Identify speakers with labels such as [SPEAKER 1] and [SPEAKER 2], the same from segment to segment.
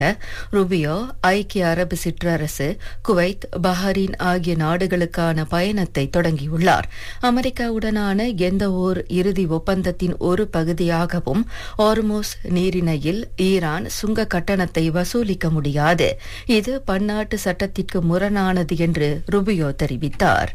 [SPEAKER 1] ருபியோ ஐக்கிய அரபு சிற்றரசு Kuwait Bahrain ஆகிய நாடுகளுக்கான பயணத்தை தொடங்கியுள்ளார் அமெரிக்காவுடனான எந்த ஓர் இறுதி ஒப்பந்தத்தின் ஒரு பகுதியாகவும் ஆர்மோஸ் நீரிணையில் ஈரான் சுங்க கட்டணத்தை வசூலிக்க முடியாது இது பன்னாட்டு சட்டத்திற்கு முரணானது என்று ருபியோ தெரிவித்தார்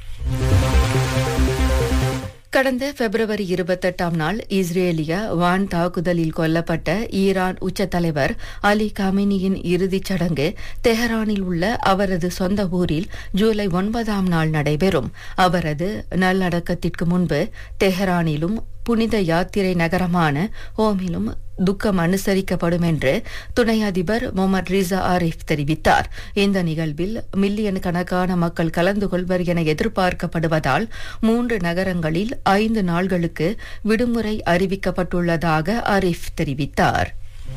[SPEAKER 1] கடந்த பிப்ரவரி இருபத்தெட்டாம் நாள் இஸ்ரேலிய வான் தாக்குதலில் கொல்லப்பட்ட ஈரான் உச்ச தலைவர் அலி கமினியின் இறுதிச் சடங்கு தெஹரானில் உள்ள அவரது சொந்த ஊரில் ஜூலை ஒன்பதாம் நாள் நடைபெறும் அவரது நல்லடக்கத்திற்கு முன்பு தெஹரானிலும் புனித யாத்திரை நகரமான ஓமிலும் துக்கம் அனுசரிக்கப்படும் என்று துணை அதிபர் முகமது ரிசா ஆரிஃப் தெரிவித்தார் இந்த நிகழ்வில் மில்லியன் கணக்கான மக்கள் கலந்து கொள்வர் என எதிர்பார்க்கப்படுவதால் மூன்று நகரங்களில் ஐந்து நாள்களுக்கு விடுமுறை அறிவிக்கப்பட்டுள்ளதாக ஆரிஃப் தெரிவித்தார்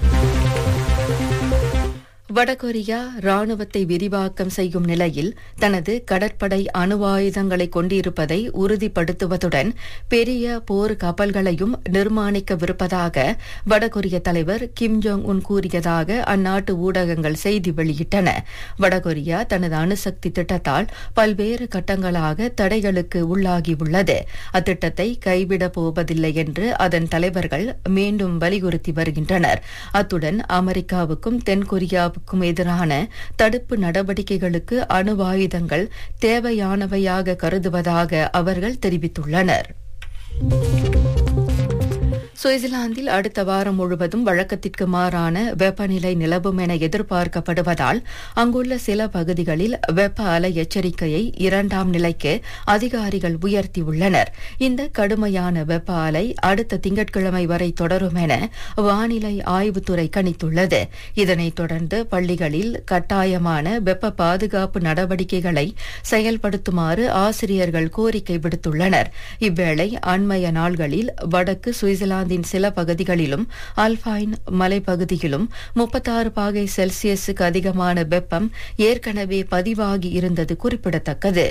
[SPEAKER 1] வடகொரியா ராணுவத்தை விரிவாக்கம் செய்யும் நிலையில் தனது கடற்படை அணு ஆயுதங்களை கொண்டிருப்பதை உறுதிப்படுத்துவதுடன் பெரிய போர் கப்பல்களையும் நிர்மாணிக்கவிருப்பதாக வடகொரிய தலைவர் கிம் ஜோங் உன் கூறியதாக அந்நாட்டு ஊடகங்கள் செய்தி வெளியிட்டன வடகொரியா தனது அணுசக்தி திட்டத்தால் பல்வேறு கட்டங்களாக தடைகளுக்கு உள்ளாகியுள்ளது அத்திட்டத்தை கைவிடப் போவதில்லை என்று அதன் தலைவர்கள் மீண்டும் வலியுறுத்தி வருகின்றனர் அத்துடன் அமெரிக்காவுக்கும் தென்கொரியாவுக்கும் பாதுகாப்புக்கும் எதிரான தடுப்பு நடவடிக்கைகளுக்கு அணு ஆயுதங்கள் தேவையானவையாக கருதுவதாக அவர்கள் தெரிவித்துள்ளனர் சுவிட்சர்லாந்தில் அடுத்த வாரம் முழுவதும் வழக்கத்திற்கு மாறான வெப்பநிலை நிலவும் என எதிர்பார்க்கப்படுவதால் அங்குள்ள சில பகுதிகளில் வெப்ப அலை எச்சரிக்கையை இரண்டாம் நிலைக்கு அதிகாரிகள் உயர்த்தியுள்ளனர் இந்த கடுமையான வெப்ப அலை அடுத்த திங்கட்கிழமை வரை தொடரும் என வானிலை ஆய்வுத்துறை கணித்துள்ளது இதனைத் தொடர்ந்து பள்ளிகளில் கட்டாயமான வெப்ப பாதுகாப்பு நடவடிக்கைகளை செயல்படுத்துமாறு ஆசிரியர்கள் கோரிக்கை விடுத்துள்ளனர் இவ்வேளை அண்மைய நாள்களில் வடக்கு சுவிட்சர்லாந்து நாட்டின் சில பகுதிகளிலும் அல்பைன் மலைப்பகுதியிலும் முப்பத்தாறு பாகை செல்சியஸுக்கு அதிகமான வெப்பம் ஏற்கனவே பதிவாகி இருந்தது குறிப்பிடத்தக்கது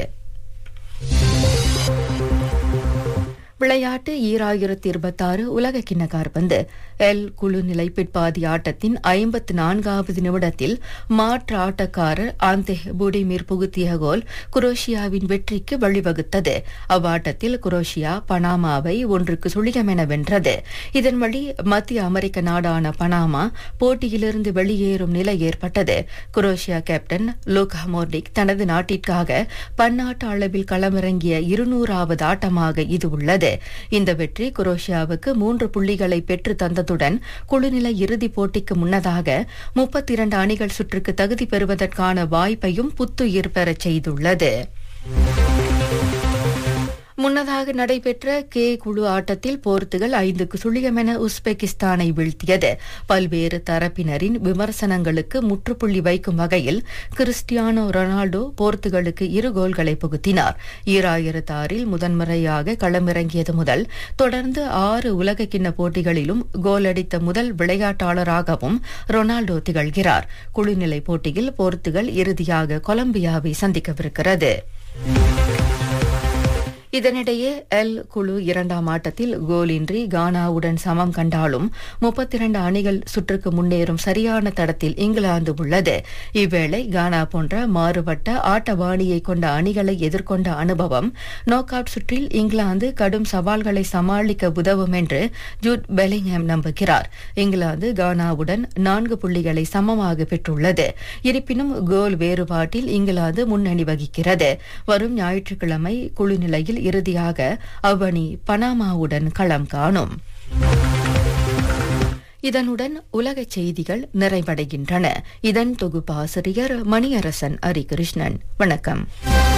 [SPEAKER 1] விளையாட்டு ஈராயிரத்தி இருபத்தாறு உலக கிண்ண காற்பந்து எல் குழு நிலை பிற்பாதி ஆட்டத்தின் ஐம்பத்து நான்காவது நிமிடத்தில் மாற்று ஆட்டக்காரர் ஆந்தே புடிமீர் புகுத்திய கோல் குரோஷியாவின் வெற்றிக்கு வழிவகுத்தது அவ்வாட்டத்தில் குரோஷியா பனாமாவை ஒன்றுக்கு சுழியம் என வென்றது இதன் வழி மத்திய அமெரிக்க நாடான பனாமா போட்டியிலிருந்து வெளியேறும் நிலை ஏற்பட்டது குரோஷியா கேப்டன் லூகா மோர்டிக் தனது நாட்டிற்காக பன்னாட்டு அளவில் களமிறங்கிய இருநூறாவது ஆட்டமாக இது உள்ளது இந்த வெற்றி குரோஷியாவுக்கு மூன்று புள்ளிகளை பெற்று தந்ததுடன் குழுநிலை இறுதிப் போட்டிக்கு முன்னதாக முப்பத்தி இரண்டு அணிகள் சுற்றுக்கு தகுதி பெறுவதற்கான வாய்ப்பையும் புத்துயிர் பெறச் செய்துள்ளது முன்னதாக நடைபெற்ற கே குழு ஆட்டத்தில் போர்த்துகல் ஐந்துக்கு சுழியம் என உஸ்பெகிஸ்தானை வீழ்த்தியது பல்வேறு தரப்பினரின் விமர்சனங்களுக்கு முற்றுப்புள்ளி வைக்கும் வகையில் கிறிஸ்டியானோ ரொனால்டோ போர்த்துகலுக்கு இரு கோல்களை புகுத்தினார் ஈராயிரத்து ஆறில் முதன்முறையாக களமிறங்கியது முதல் தொடர்ந்து ஆறு உலக கிண்ண போட்டிகளிலும் கோல் அடித்த முதல் விளையாட்டாளராகவும் ரொனால்டோ திகழ்கிறார் குழுநிலை போட்டியில் போர்த்துகல் இறுதியாக கொலம்பியாவை சந்திக்கவிருக்கிறது இதனிடையே எல் குழு இரண்டாம் ஆட்டத்தில் கோலின்றி கானாவுடன் சமம் கண்டாலும் முப்பத்தி இரண்டு அணிகள் சுற்றுக்கு முன்னேறும் சரியான தடத்தில் இங்கிலாந்து உள்ளது இவ்வேளை கானா போன்ற மாறுபட்ட ஆட்டவாணியை கொண்ட அணிகளை எதிர்கொண்ட அனுபவம் நோக் அவுட் சுற்றில் இங்கிலாந்து கடும் சவால்களை சமாளிக்க உதவும் என்று ஜூட் பெலிங்ஹாம் நம்புகிறார் இங்கிலாந்து கானாவுடன் நான்கு புள்ளிகளை சமமாக பெற்றுள்ளது இருப்பினும் கோல் வேறுபாட்டில் இங்கிலாந்து முன்னணி வகிக்கிறது வரும் ஞாயிற்றுக்கிழமை குழு நிலையில் இறுதியாக அவ்வணி பனாமாவுடன் களம் காணும் இதனுடன் உலகச் செய்திகள் நிறைவடைகின்றன இதன் தொகுப்பாசிரியர் மணியரசன் ஹரிகிருஷ்ணன் வணக்கம்